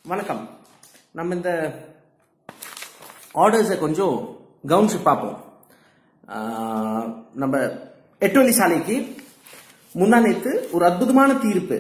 வணக்கம் நம்ம இந்த ஆர்டர்ஸை கொஞ்சம் கவனிச்சு பார்ப்போம் ஆஹ், நம்ம எட்டுவழி சாலைக்கு முந்தா நேத்து ஒரு அற்புதமான தீர்ப்பு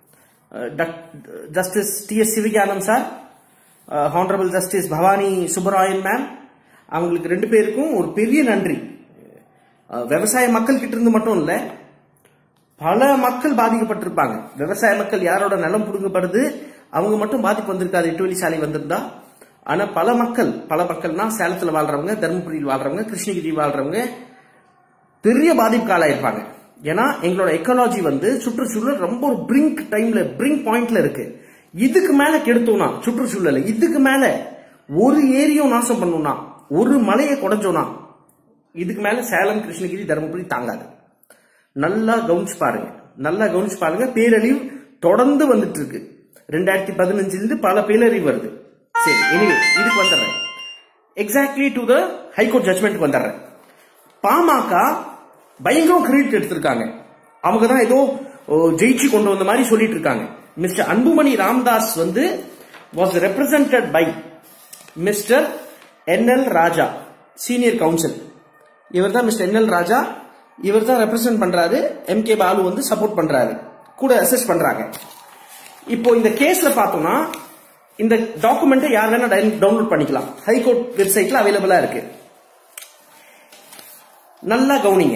justice T S Sivagnanam sir honourable justice Bhavani Subbarayan ma'am அவங்களுக்கு ரெண்டு பேருக்கும் ஒரு பெரிய நன்றி அஹ், விவசாய மக்கள் கிட்ட இருந்து மட்டும் இல்லை பல மக்கள் பாதிக்கப்பட்டிருப்பாங்க விவசாய மக்கள் யாரோட நலம் புடுங்கப்படுது அவங்க மட்டும் பாதிப்பு வந்திருக்காது எட்டு வழி சாலை வந்திருந்தா ஆனா பல மக்கள் பல மக்கள்னா சேலத்துல வாழ்றவங்க தருமபுரியில் வாழ்றவங்க கிருஷ்ணகிரி வாழ்றவங்க பெரிய பாதிப்புக்கு ஆளாயிருப்பாங்க ஏன்னா எங்களோட எக்காலஜி வந்து சுற்றுச்சூழல் ரொம்ப ஒரு பிரிங்க் டைம்ல பிரிங்க் பாயிண்ட்ல இருக்கு இதுக்கு மேல கெடுத்தோம்னா சுற்றுச்சூழலை இதுக்கு மேல ஒரு ஏரியும் நாசம் பண்ணோம்னா ஒரு மலையை குடைஞ்சோம்னா இதுக்கு மேல சேலம் கிருஷ்ணகிரி தருமபுரி தாங்காது நல்லா கவனிச்சு பாருங்க நல்லா கவனிச்சு பாருங்க பேரழிவு தொடர்ந்து வந்துட்டு இருக்கு ரெண்டாயிரத்தி பதினஞ்சுல இருந்து பல பேரழிவு வருது சரி எனிவே இதுக்கு வந்துடுறேன் exactly to the high court judgement வந்துடுறேன் பாமக பயங்கரம் கிரெடிட் எடுத்திருக்காங்க அவங்க தான் ஏதோ ஓ, ஜெயிச்சு கொண்டு வந்த மாதிரி சொல்லிட்டு இருக்காங்க மிஸ்டர் அன்புமணி ராம்தாஸ் வந்து was represented by mister N L Raja senior counsel இவர் தான் மிஸ்டர் என் எல் ராஜா இவர் தான் ரெப்ரசன்ட் பண்றாரு எம் கே பாலு வந்து சப்போர்ட் பண்றாரு கூட அசஸ் பண்றாங்க இப்போ இந்த கேஸ்ல பார்த்தோம்னா இந்த டாக்குமெண்ட்டை யார் வேணா டவுன்லோட் பண்ணிக்கலாம் ஹைகோர்ட் வெப்சைட்ல அவைலபிளா இருக்கு நல்லா கவனிங்க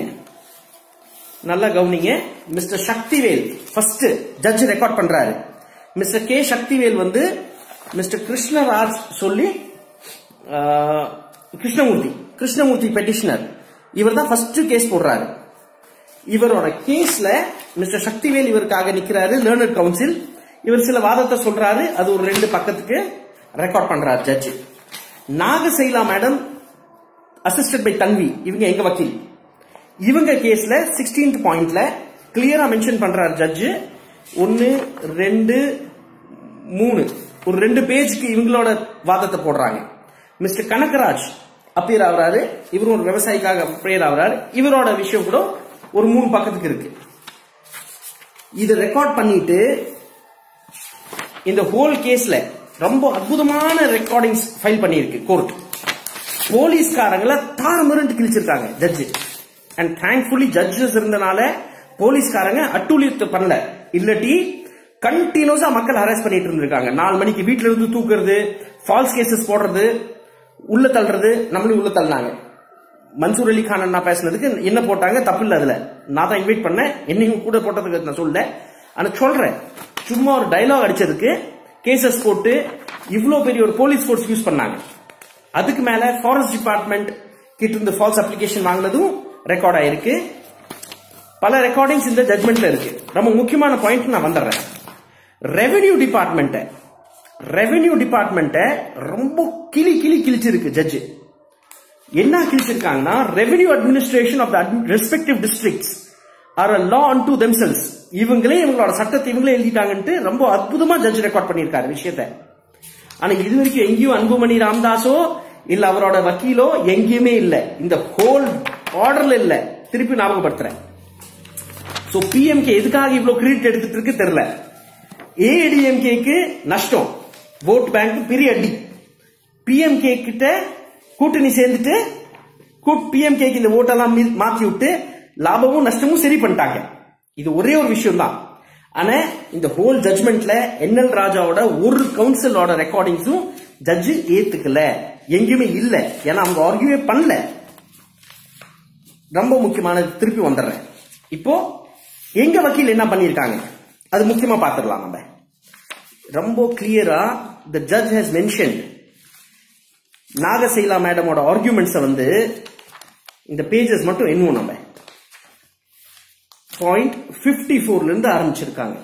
நல்லா கவனிங்க mister Sakthivel first judge record பண்றாரு மிஸ்டர் கே சக்திவேல் வந்து மிஸ்டர் கிருஷ்ணராஜ் சொல்லி ஆஹ், கிருஷ்ணமூர்த்தி கிருஷ்ணமூர்த்தி பெட்டிஷனர் இவர் தான் ஃபர்ஸ்ட் கேஸ் போடுறாரு இவரோட கேஸ்ல மிஸ்டர் சக்திவேல் இவருக்காக நிக்கிறாரு லேர்னர் கவுன்சில் இவர் சில வாதத்தை சொல்றாரு அது ஒரு ரெண்டு பக்கத்துக்கு ரெக்கார்ட் பண்றாரு judge Nagasaila madam assisted by Thanvi இவங்க எங்க வக்கீல் இவங்க கேஸ்ல 16th பாயிண்ட்ல கிளியரா மென்ஷன் பண்றாரு ஜட்ஜ் ஒன்னு ரெண்டு மூணு ஒரு ரெண்டு பேஜ்க்கு இவங்களோட வாதத்தை போடுறாங்க மிஸ்டர் கனகராஜ் அப்பியர் ஆகுறாரு இவரும் ஒரு விவசாயிக்காக அப்பியர் ஆகுறாரு இவரோட விஷயம் கூட ஒரு மூணு பக்கத்துக்கு இருக்கு இது ரெக்கார்ட் பண்ணிட்டு இந்த ஹோல் கேஸ்ல ரொம்ப அற்புதமான ரெக்கார்டிங்ஸ் ஃபைல் பண்ணியிருக்கு கோர்ட் போலீஸ்காரங்கள தாறுமுரண்டு கிழிச்சிருக்காங்க ஜட்ஜு அண்ட் தேங்க்ஃபுல்லி ஜட்ஜஸ் இருந்தனால போலீஸ்காரங்க அட்டூழியத்தை பண்ணல இல்லட்டி கண்டினியூஸா மக்கள் ஹராஸ் பண்ணிட்டு இருந்திருக்காங்க நாலு மணிக்கு வீட்ல இருந்து தூக்குறது ஃபால்ஸ் கேசஸ் போடுறது உள்ள தள்ளுறது நம்மளையும் உள்ள தள்ளினாங்க மன்சூர் அலி கான் அண்ணா பேசுனதுக்கு என்ன போட்டாங்க தப்பு இல்ல அதுல நான் தான் இன்வைட் பண்ணேன் என்னையும் கூட போட்டதுக்கு நான் சொல்லல ஆனா சொல்றேன் சும்மா ஒரு டயலாக் அடிச்சதுக்கு கேசஸ் போட்டு இவ்ளோ பெரிய ஒரு போலீஸ் ஃபோர்ஸ் யூஸ் பண்ணாங்க அதுக்கு மேல ஃபாரஸ்ட் டிபார்ட்மெண்ட் கிட்ட இருந்து ஃபால்ஸ் அப்ளிகேஷன் வாங்கினதும் ரெக்கார்ட் ஆயிருக்கு பல ரெக்கார்டிங்ஸ் இந்த ஜட்மெண்ட்ல இருக்கு ரொம்ப முக்கியமான பாயிண்ட் நான் வந்துடுறேன் ரெவென்யூ டிபார்ட்மெண்ட்டை ரெவென்யூ டிபார்ட்மெண்ட்டை ரொம்ப கிளி கிளி கிழிச்சிருக்கு ஜட்ஜ் என்ன கிழிச்சிருக்காங்கன்னா revenue administration of the respective districts are a law unto themselves இவங்களே இவங்களோட சட்டத்தை இவங்களே எழுதிட்டாங்கன்ட்டு ரொம்ப அற்புதமா ஜட்ஜ் ரெக்கார்ட் பண்ணியிருக்காரு விஷயத்தை ஆனா இது வரைக்கும் எங்கேயும் அன்புமணி ராமதாஸோ இல்ல அவரோட வக்கீலோ எங்கேயுமே இல்ல இந்த ஹோல் ஆர்டர்ல இல்ல திருப்பி ஞாபகப்படுத்துறேன் சோ பிஎம்கே எதுக்காக இவ்வளவு கிரெடிட் எடுத்துட்டு இருக்கு தெரியல ஏடிஎம்கேக்கு நஷ்டம் ஓட் பேங்க் பெரிய அடி பிஎம்கே கிட்ட கூட்டணி சேர்ந்துட்டு பிஎம்கேக்கு இந்த ஓட்டெல்லாம் மீ- மாத்தி விட்டு லாபமும் நஷ்டமும் சரி பண்ணிட்டாங்க இது ஒரே ஒரு விஷயம் தான் ஆனா இந்த ஹோல் ஜட்மெண்ட்ல என்எல் ராஜாவோட ஒரு கவுன்சிலோட ரெக்கார்டிங்ஸும் ஜட்ஜ் ஏத்துக்கல எங்கேயுமே இல்ல ஏன்னா அவங்க ஆர்கியூவே பண்ணல ரொம்ப முக்கியமானது திருப்பி வந்துடுறேன் இப்போ எங்க வக்கீல் என்ன பண்ணிருக்காங்க அது முக்கியமா பார்த்துடலாம் நம்ம ரொம்ப கிளியரா the judge has mention Nagasaila மேடமோட ஆர்குமெண்ட்ஸை வந்து இந்த பேஜஸ் மட்டும் எண்ணுவோம் நம்ம பாயிண்ட் பிப்டி ஃபோர்ல இருந்து ஆரம்பிச்சிருக்காங்க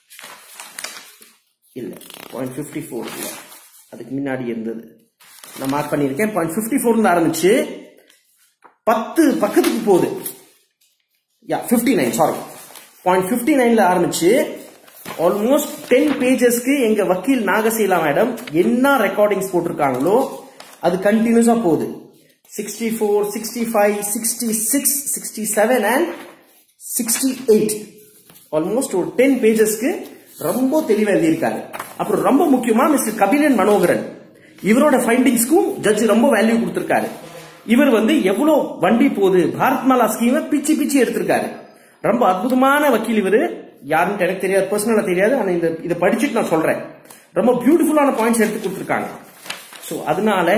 இல்ல பாயிண்ட் பிப்டி ஃபோர் இல்ல அதுக்கு முன்னாடி இருந்தது நான் மார்க் பண்ணியிருக்கேன் பாயிண்ட் பிப்டி ஃபோர்ல இருந்து ஆரம்பிச்சு பத்து பக்கத்துக்கு போகுது yeah fifty nine sorry point fifty நைன்ல ஆரம்பிச்சு ஆல்மோஸ்ட் டென் பேஜஸ்க்கு எங்க வக்கீல் நாகசீலா மேடம் என்ன ரெக்கார்டிங்ஸ் போட்டிருக்காங்களோ அது கண்டினியூஸா போகுது sixty four sixty five sixty six sixty seven and sixty eight almost ஒரு டென் பேஜஸ்க்கு ரொம்ப தெளிவா எழுதியிருக்காரு அப்புறம் ரொம்ப முக்கியமா மிஸ்டர் கபிலன் மனோகரன் இவரோட ஃபைண்டிங்ஸ்க்கும் ஜட்ஜ் ரொம்ப வேல்யூ கொடுத்திருக்காரு இவர் வந்து எவ்வளவு வண்டி போகுது பாரத் மாலா ஸ்கீமை பிச்சு பிச்சு எடுத்திருக்காரு ரொம்ப அற்புதமான வக்கீல் இவரு யாருன்னு எனக்கு தெரியாது பர்சனலா தெரியாது ஆனா இந்த இதை படிச்சுட்டு நான் சொல்றேன் ரொம்ப பியூட்டிஃபுல்லான பாயிண்ட்ஸ் எடுத்து கொடுத்திருக்காங்க ஸோ அதனால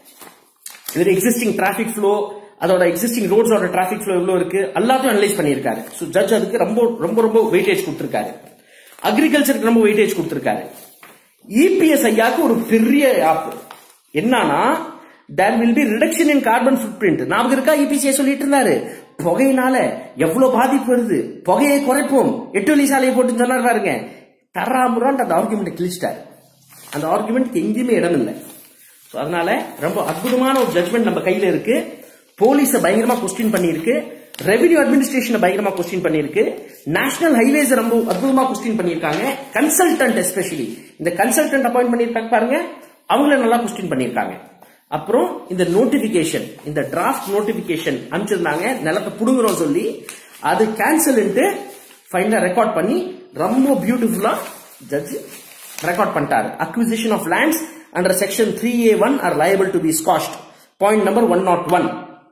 இவர் எக்ஸிஸ்டிங் டிராஃபிக் ஃப்ளோ அதோட எக்ஸிஸ்டிங் ரோட்ஸோட டிராஃபிக் ஃப்ளோ எவ்வளவு இருக்கு எல்லாத்தையும் அனலைஸ் பண்ணியிருக்காரு ஸோ ஜட்ஜ் அதுக்கு ரொம்ப ரொம்ப ரொம்ப வெயிட்டேஜ் கொடுத்திருக்காரு அக்ரிகல்ச்சருக்கு ரொம்ப வெயிட்டேஜ் கொடுத்திருக்காரு இபிஎஸ் ஐயாக்கு ஒரு பெரிய ஆப் என்னன்னா there will be reduction in carbon footprint ஞாபகம் இருக்கா இபிசிஐ சொல்லிட்டு இருந்தாரு புகையினால எவ்வளவு பாதிப்பு வருது புகையை குறைப்போம் எட்டு வழி சாலையை போட்டு சொன்னார் பாருங்க தராமுறான் அந்த ஆர்குமெண்ட் கிழிச்சிட்டாரு அந்த ஆர்குமெண்ட்க்கு எங்கேயுமே இடம் இல்லை ஸோ அதனால ரொம்ப அற்புதமான ஒரு ஜட்மெண்ட் நம்ம கையில இருக்கு போலீஸ பயங்கரமா கொஸ்டின் பண்ணியிருக்கு ரெவென்யூ அட்மினிஸ்ட்ரேஷனை பயங்கரமா கொஸ்டின் பண்ணியிருக்கு நேஷனல் ஹைவேஸ் ரொம்ப அற்புதமா கொஸ்டின் பண்ணியிருக்காங்க கன்சல்டன்ட் எஸ்பெஷலி இந்த கன்சல்டன்ட் அப்பாயிண்ட் பண்ணியிருக்காங்க பாருங்க அவங்கள நல்லா கொஸ்டின் பண்ணியிருக்காங்க அப்புறம் இந்த நோட்டிபிகேஷன் இந்த டிராஃப்ட் நோட்டிபிகேஷன் அனுப்பிச்சிருந்தாங்க நிலத்தை புடுங்குறோம் சொல்லி அது கேன்சல்ன்ட்டு ஃபைனலா ரெக்கார்ட் பண்ணி ரொம்ப பியூட்டிஃபுல்லா ஜட்ஜ் ரெக்கார்ட் பண்ணிட்டாரு acquisition of lands under section three A one are liable to be quashed point number one not one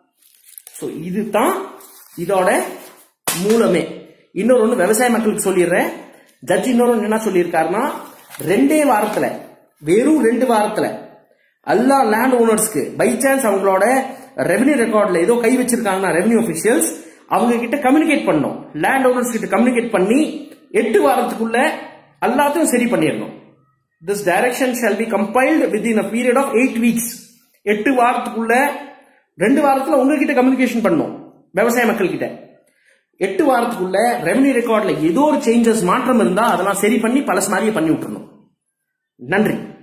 so இதுதான் இதோட மூலமே இன்னொரு ஒன்று விவசாய மக்களுக்கு சொல்லிடுறேன் ஜட்ஜ் இன்னொரு ஒண்ணு என்ன சொல்லியிருக்காருன்னா ரெண்டே வாரத்துல வெறும் ரெண்டு வாரத்துல எல்லா லேண்ட் ஓனர்ஸ்க்கு பை சான்ஸ் அவங்களோட ரெவென்யூ ரெக்கார்ட்ல ஏதோ கை வச்சிருக்காங்கன்னா ரெவென்யூ அபிஷியல்ஸ் அவங்க கிட்ட கம்யூனிகேட் பண்ணணும் லேண்ட் ஓனர்ஸ் கிட்ட கம்யூனிகேட் பண்ணி எட்டு வாரத்துக்குள்ள எல்லாத்தையும் சரி பண்ணிடணும் this direction shall be compiled within a period of eight weeks எட்டு வாரத்துக்குள்ள ரெண்டு வாரத்துல உங்ககிட்ட கம்யூனிகேஷன் பண்ணும் விவசாய மக்கள் கிட்ட எட்டு வாரத்துக்குள்ள ரெவன்யூ ரெக்கார்ட்ல ஏதோ ஒரு சேஞ்சஸ் மாற்றம் இருந்தா அதெல்லாம் சரி பண்ணி பழசு மாதிரியே பண்ணி விட்டுறணும் நன்றி